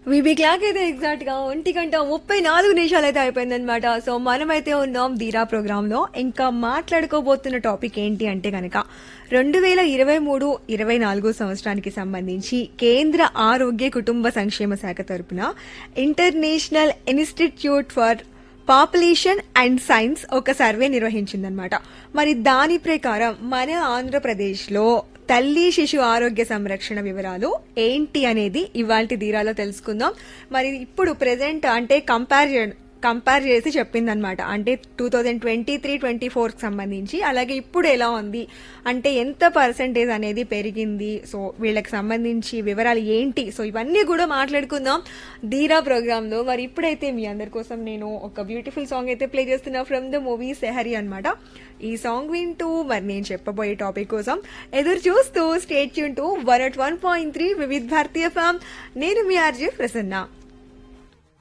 VB clock అయితే exact గా ఒంటి గంట ముప్పై నాలుగు నిమిషాలు అయితే అయిపోయిందనమాట సో మనమైతే ఉన్నాం ధీరా ప్రోగ్రామ్ లో ఇంకా మాట్లాడుకోబోతున్న టాపిక్ ఏంటి అంటే కనుక రెండు వేల ఇరవై మూడు ఇరవై నాలుగు సంవత్సరానికి సంబంధించి కేంద్ర ఆరోగ్య కుటుంబ సంక్షేమ శాఖ తరపున international institute for population and science ఒక సర్వే నిర్వహించిందనమాట మరి దాని ప్రకారం మన ఆంధ్రప్రదేశ్లో తల్లి శిశు ఆరోగ్య సంరక్షణ వివరాలు ఏంటి అనేది ఇవాళ ధీరాలో తెలుసుకుందాం మరి ఇప్పుడు ప్రెసెంట్ అంటే కంపేర్ కంపేర్ చేసి చెప్పిందనమాట అంటే two thousand twenty three twenty ఫోర్కి సంబంధించి అలాగే ఇప్పుడు ఎలా ఉంది అంటే ఎంత పర్సంటేజ్ అనేది పెరిగింది సో వీళ్ళకి సంబంధించి వివరాలు ఏంటి సో ఇవన్నీ కూడా మాట్లాడుకుందాం ధీరా ప్రోగ్రాంలో మరి ఇప్పుడైతే మీ అందరి కోసం నేను ఒక బ్యూటిఫుల్ సాంగ్ అయితే ప్లే చేస్తున్నా ఫ్రమ్ ద మూవీ సెహరి అన్నమాట ఈ సాంగ్ వింటూ మరి నేను చెప్పబోయే టాపిక్ కోసం ఎదురు చూస్తూ స్టేట్ యూన్ to one at one point three Vividh Bharati ఫామ్ నేను మీ ఆర్జే ప్రసన్న